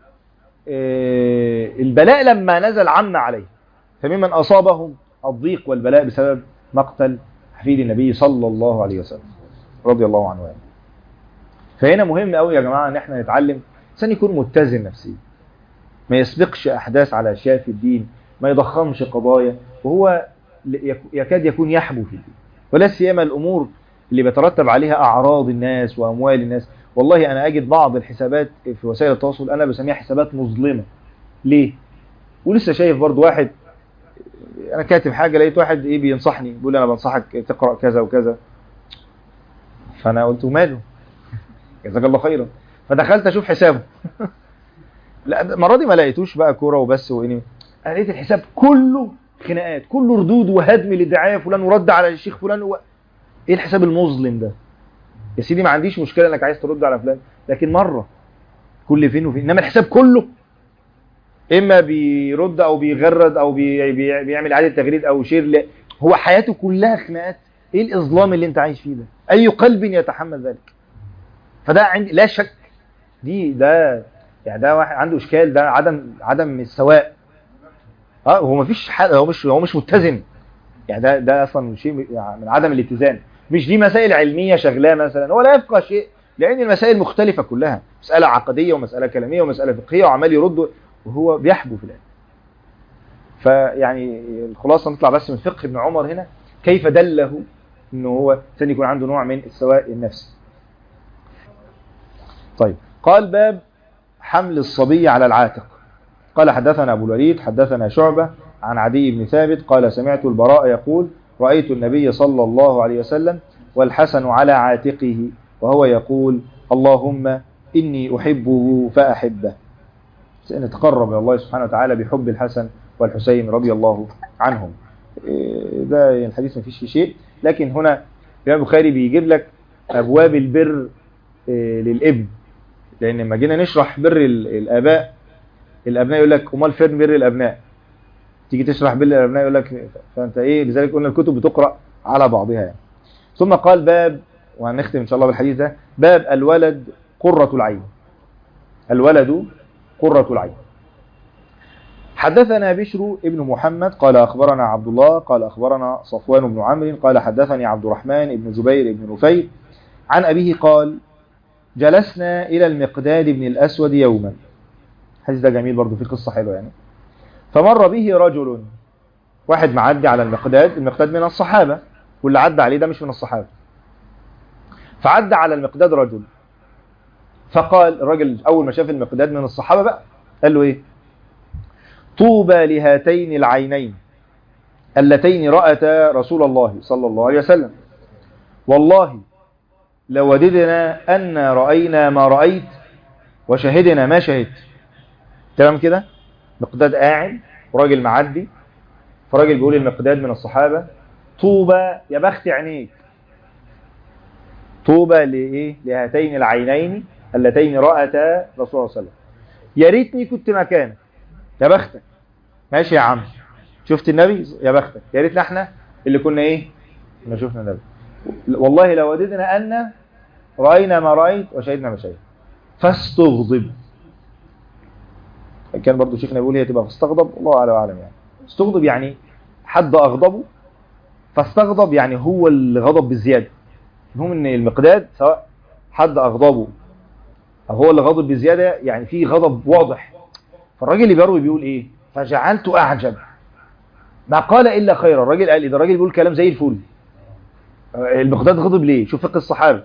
البلاء لما نزل عم عليه فممن أصابهم الضيق والبلاء بسبب مقتل حفيد النبي صلى الله عليه وسلم رضي الله عنه يعني. فهنا مهم قوي يا جماعة ان احنا نتعلم انسان يكون متزن نفسيا ما يسبقش احداث على اشياء في الدين ما يضخمش قضايا وهو يكاد يكون يحبو في الدين ولا سيما الامور اللي بيترتب عليها اعراض الناس واموال الناس والله انا اجد بعض الحسابات في وسائل التواصل انا بسميها حسابات مظلمه ليه ولسه شايف برضو واحد انا كاتب حاجه لقيت واحد ايه بينصحني بيقول لي انا بنصحك تقرا كذا وكذا فانا قلت ماله جزاك الله خيرا فدخلت اشوف حسابه لا المره دي ما لقيتوش بقى كوره وبس واني انا لقيت الحساب كله خناقات كله ردود وهدم لدعايه فلان ورد على الشيخ فلان و... ايه الحساب المظلم ده يا سيدي ما عنديش مشكله انك عايز ترد على فلان لكن مره كل فين وفين انما الحساب كله اما بيرد او بيغرد او بي... بي... بيعمل اعاده تغريد او شير ل... هو حياته كلها خناقات ايه الاظلام اللي انت عايش فيه ده اي قلب يتحمل ذلك فده عندي لا شك دي ده يعني ده واحد عنده اشكال ده عدم عدم السواء اه هو مفيش حد هو مش هو مش متزن يعني ده ده اصلا شيء يعني من عدم الاتزان مش دي مسائل علميه شغلاه مثلا هو لا يفقه شيء لان المسائل مختلفه كلها مساله عقديه ومساله كلاميه ومساله فقهيه وعمال يرد وهو بيحبو في الآن فيعني الخلاصة نطلع بس من فقه ابن عمر هنا كيف دله انه هو سن يكون عنده نوع من السواء النفسي طيب قال باب حمل الصبي على العاتق قال حدثنا أبو الوليد حدثنا شعبة عن عدي بن ثابت قال سمعت البراء يقول رأيت النبي صلى الله عليه وسلم والحسن على عاتقه وهو يقول اللهم إني أحبه فأحبه نتقرب إلى الله سبحانه وتعالى بحب الحسن والحسين رضي الله عنهم ده الحديث ما فيش فيه شيء لكن هنا الإمام البخاري بيجيب لك أبواب البر للابن لأن لما جينا نشرح بر الآباء الأبناء يقول لك أمال فين بر الأبناء تيجي تشرح بر الأبناء يقول لك فأنت إيه لذلك قلنا الكتب بتقرأ على بعضها يعني. ثم قال باب وهنختم إن شاء الله بالحديث ده باب الولد قرة العين الولد قرة العين حدثنا بشر ابن محمد قال أخبرنا عبد الله قال أخبرنا صفوان بن عمرو قال حدثني عبد الرحمن بن جبير بن نفير عن أبيه قال جلسنا إلى المقداد بن الأسود يوما الحديث ده جميل برضو في قصة حلوة يعني فمر به رجل واحد معدي على المقداد المقداد من الصحابة واللي عدى عليه ده مش من الصحابة فعدى على المقداد رجل فقال الراجل أول ما شاف المقداد من الصحابة بقى قال له إيه طوبى لهاتين العينين اللتين رأتا رسول الله صلى الله عليه وسلم والله لوددنا أن رأينا ما رأيت وشهدنا ما شهدت تمام كده مقداد قاعد وراجل معدي فراجل بيقول المقداد من الصحابة طوبى يا بخت عينيك طوبى لإيه لهاتين العينين اللتين رأتا رسول الله صلى الله عليه وسلم يا ريتني كنت مكانك يا بختك ماشي يا عم شفت النبي يا بختك يا ريتنا احنا اللي كنا ايه كنا شفنا النبي والله لو وددنا ان راينا ما رايت وشهدنا ما شهدت فاستغضب كان برضو شيخنا بيقول هي تبقى فاستغضب الله اعلم واعلم يعني استغضب يعني حد اغضبه فاستغضب يعني هو اللي غضب بالزياده المهم ان المقداد سواء حد اغضبه او هو اللي غضب بزياده يعني في غضب واضح فالراجل اللي بيروي بيقول ايه فجعلت اعجب ما قال الا خيرا الراجل قال ايه ده الراجل بيقول كلام زي الفل المقداد غضب ليه شوف فقه الصحابه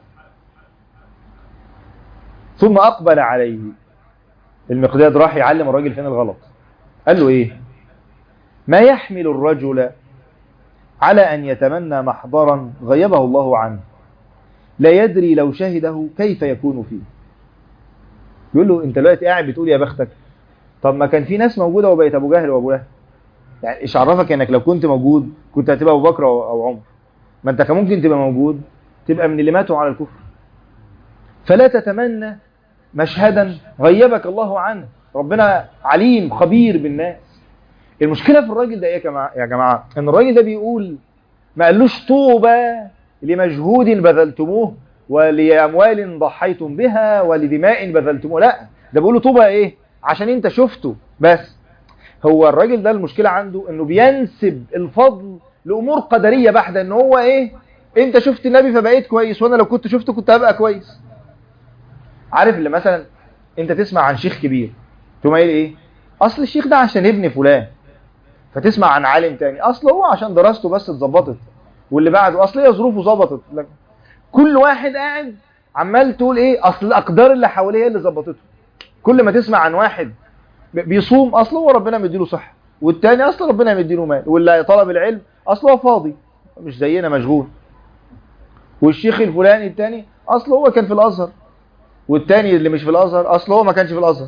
ثم اقبل عليه المقداد راح يعلم الراجل فين الغلط قال له ايه ما يحمل الرجل على ان يتمنى محضرا غيبه الله عنه لا يدري لو شهده كيف يكون فيه بيقول له انت دلوقتي قاعد بتقول يا بختك طب ما كان في ناس موجوده وبقت ابو جهل وابو لهب يعني ايش عرفك انك لو كنت موجود كنت هتبقى ابو بكر او عمر ما انت كان ممكن تبقى موجود تبقى من اللي ماتوا على الكفر فلا تتمنى مشهدا غيبك الله عنه ربنا عليم خبير بالناس المشكله في الراجل ده ايه يا جماعه يا جماعه ان الراجل ده بيقول ما قالوش طوبى لمجهود بذلتموه ولأموال ضحيتم بها ولدماء بذلتموه لا ده بيقولوا طوبى ايه عشان انت شفته بس هو الراجل ده المشكلة عنده انه بينسب الفضل لامور قدرية بحتة ان هو ايه انت شفت النبي فبقيت كويس وانا لو كنت شفته كنت هبقى كويس عارف اللي مثلا انت تسمع عن شيخ كبير تقوم قايل ايه اصل الشيخ ده عشان ابن فلان فتسمع عن عالم تاني اصل هو عشان دراسته بس اتظبطت واللي بعده اصل هي ظروفه ظبطت كل واحد قاعد عمال تقول ايه اصل الاقدار اللي حواليه هي اللي ظبطته كل ما تسمع عن واحد ب- بيصوم اصله هو ربنا مديله صحه والتاني اصلا ربنا مديله مال واللي طلب العلم اصله هو فاضي مش زينا مشغول والشيخ الفلاني التاني اصله هو كان في الازهر والتاني اللي مش في الازهر اصله هو ما كانش في الازهر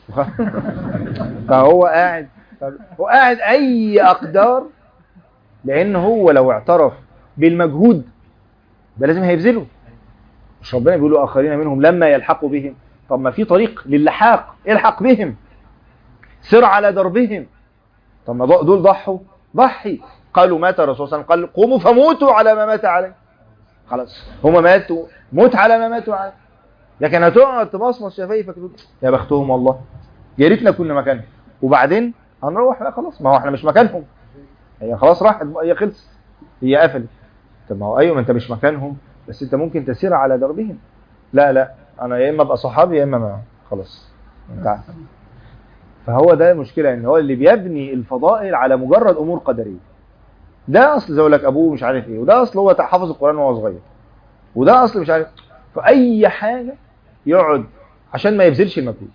فهو قاعد هو قاعد اي اقدار لان هو لو اعترف بالمجهود ده لازم هيبذله مش ربنا بيقول اخرين منهم لما يلحقوا بهم طب ما في طريق للحاق الحق بهم سر على دربهم طب ما دول ضحوا ضحي قالوا مات الرسول صلى الله عليه وسلم قال قوموا فموتوا على ما مات عليه خلاص هما ماتوا موت على ما ماتوا عليه لكن هتقعد تمصمص شفايفك تقول يا بختهم والله يا ريتنا كنا مكانهم وبعدين هنروح بقى خلاص ما هو احنا مش مكانهم هي خلاص راحت هي خلصت هي قفلت طب ما هو ايوه ما انت مش مكانهم بس انت ممكن تسير على دربهم لا لا انا يا اما ابقى صحابي يا اما ما خلاص انت عارف فهو ده المشكله ان هو اللي بيبني الفضائل على مجرد امور قدريه ده اصل زي لك ابوه مش عارف ايه وده اصل هو حافظ القران وهو صغير وده اصل مش عارف فاي حاجه يقعد عشان ما يبذلش المجهود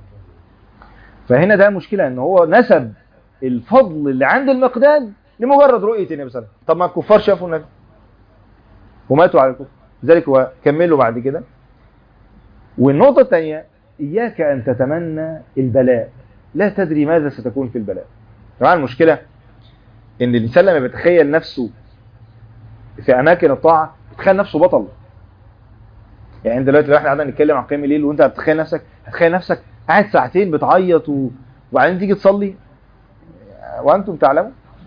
فهنا ده مشكله ان هو نسب الفضل اللي عند المقداد لمجرد رؤيه النبي صلى الله عليه وسلم طب ما الكفار شافوا النبي وماتوا على الكفر لذلك هو كملوا بعد كده والنقطه الثانيه اياك ان تتمنى البلاء لا تدري ماذا ستكون في البلاء طبعا المشكله ان الانسان لما بيتخيل نفسه في اماكن الطاعه بيتخيل نفسه بطل يعني دلوقتي لو احنا قعدنا نتكلم عن قيام الليل وانت بتتخيل نفسك هتخيل نفسك قاعد ساعتين بتعيط و... وبعدين تيجي تصلي وانتم تعلمون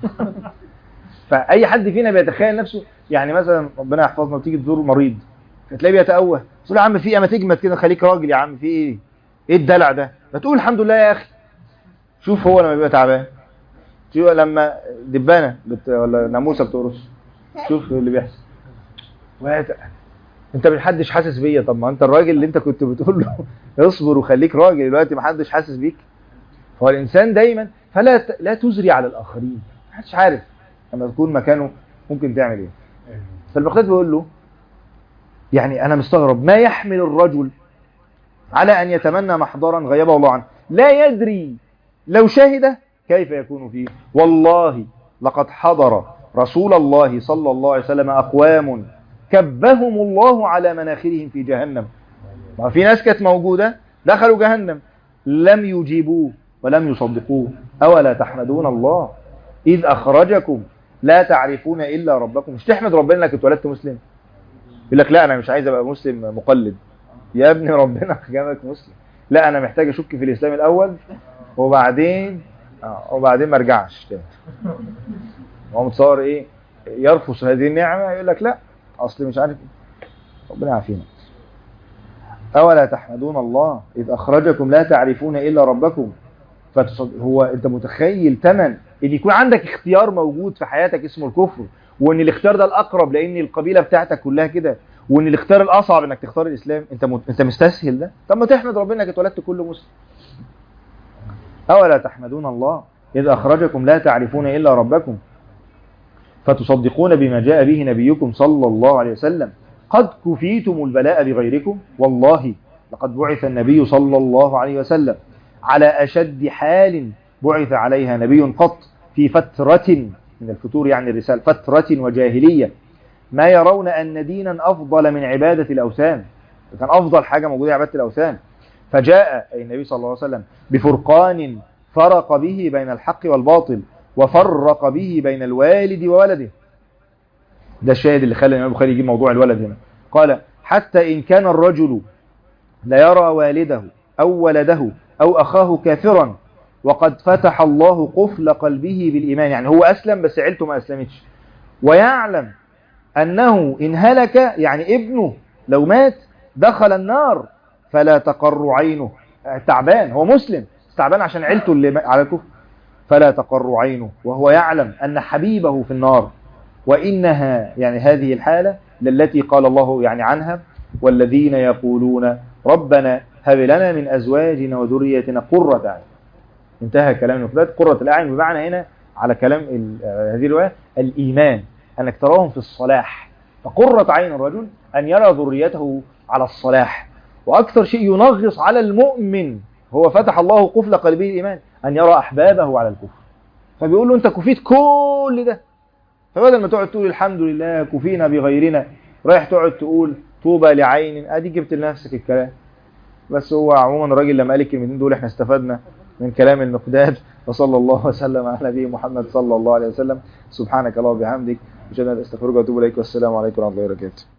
فاي حد فينا بيتخيل نفسه يعني مثلا ربنا يحفظنا وتيجي تزور مريض فتلاقيه بيتأوه تقول يا عم في ايه ما تجمد كده خليك راجل يا عم في ايه ايه الدلع ده فتقول الحمد لله يا اخي شوف هو لما بيبقى تعبان شوف لما دبانه بت... ولا ناموسه بتقرص شوف اللي بيحصل وهت... انت مش حدش حاسس بيا طب ما انت الراجل اللي انت كنت بتقول له اصبر وخليك راجل دلوقتي ما حدش حاسس بيك فهو الانسان دايما فلا ت... لا تزري على الاخرين ما حدش عارف لما تكون مكانه ممكن تعمل ايه فالمقداد بيقول له يعني انا مستغرب ما يحمل الرجل على ان يتمنى محضرا غيبه الله عنه لا يدري لو شهد كيف يكون فيه والله لقد حضر رسول الله صلى الله عليه وسلم اقوام كبهم الله على مناخرهم في جهنم ما في ناس كانت موجودة دخلوا جهنم لم يجيبوه ولم يصدقوه أولا تحمدون الله إذ أخرجكم لا تعرفون إلا ربكم مش تحمد ربنا انك اتولدت مسلم يقول لك لا أنا مش عايز أبقى مسلم مقلد يا ابني ربنا جابك مسلم لا أنا محتاج أشك في الإسلام الأول وبعدين آه وبعدين ما ارجعش تاني هو متصور إيه يرفض هذه النعمة يقول لك لا أصل مش عارف إيه. ربنا يعافينا أولا تحمدون الله إذ أخرجكم لا تعرفون إلا ربكم فتصد... هو أنت متخيل تمن إن يكون عندك اختيار موجود في حياتك اسمه الكفر وإن الاختيار ده الأقرب لأن القبيلة بتاعتك كلها كده وإن الاختيار الأصعب إنك تختار الإسلام أنت م... أنت مستسهل ده طب ما تحمد ربنا إنك اتولدت كل مسلم أولا تحمدون الله إذ أخرجكم لا تعرفون إلا ربكم فتصدقون بما جاء به نبيكم صلى الله عليه وسلم قد كفيتم البلاء بغيركم والله لقد بعث النبي صلى الله عليه وسلم على أشد حال بعث عليها نبي قط في فترة من الفتور يعني الرسالة فترة وجاهلية ما يرون أن دينا أفضل من عبادة الأوثان كان أفضل حاجة موجودة عبادة الأوثان فجاء أي النبي صلى الله عليه وسلم بفرقان فرق به بين الحق والباطل وفرق به بين الوالد وولده ده الشاهد اللي خلى الإمام البخاري يجيب موضوع الولد هنا قال حتى إن كان الرجل لا يرى والده أو ولده أو أخاه كافرا وقد فتح الله قفل قلبه بالإيمان يعني هو أسلم بس عيلته ما أسلمتش ويعلم أنه إن هلك يعني ابنه لو مات دخل النار فلا تقر عينه تعبان هو مسلم تعبان عشان عيلته اللي على الكفر فلا تقر عينه وهو يعلم أن حبيبه في النار وإنها يعني هذه الحالة التي قال الله يعني عنها والذين يقولون ربنا هب لنا من أزواجنا وذريتنا قرة أعين انتهى كلام المقداد قرة الأعين بمعنى هنا على كلام هذه الرواية الإيمان أنك تراهم في الصلاح فقرة عين الرجل أن يرى ذريته على الصلاح واكثر شيء ينغص على المؤمن هو فتح الله قفل قلبه الايمان ان يرى احبابه على الكفر فبيقول له انت كفيت كل ده فبدل ما تقعد تقول الحمد لله كفينا بغيرنا رايح تقعد تقول طوبى لعين ادي جبت لنفسك الكلام بس هو عموما الراجل لما قال الكلمتين دول احنا استفدنا من كلام المقداد وصلى الله وسلم على نبي محمد صلى الله عليه وسلم سبحانك اللهم وبحمدك اشهد ان لا اله الا انت استغفرك واتوب اليك والسلام عليكم ورحمه الله وبركاته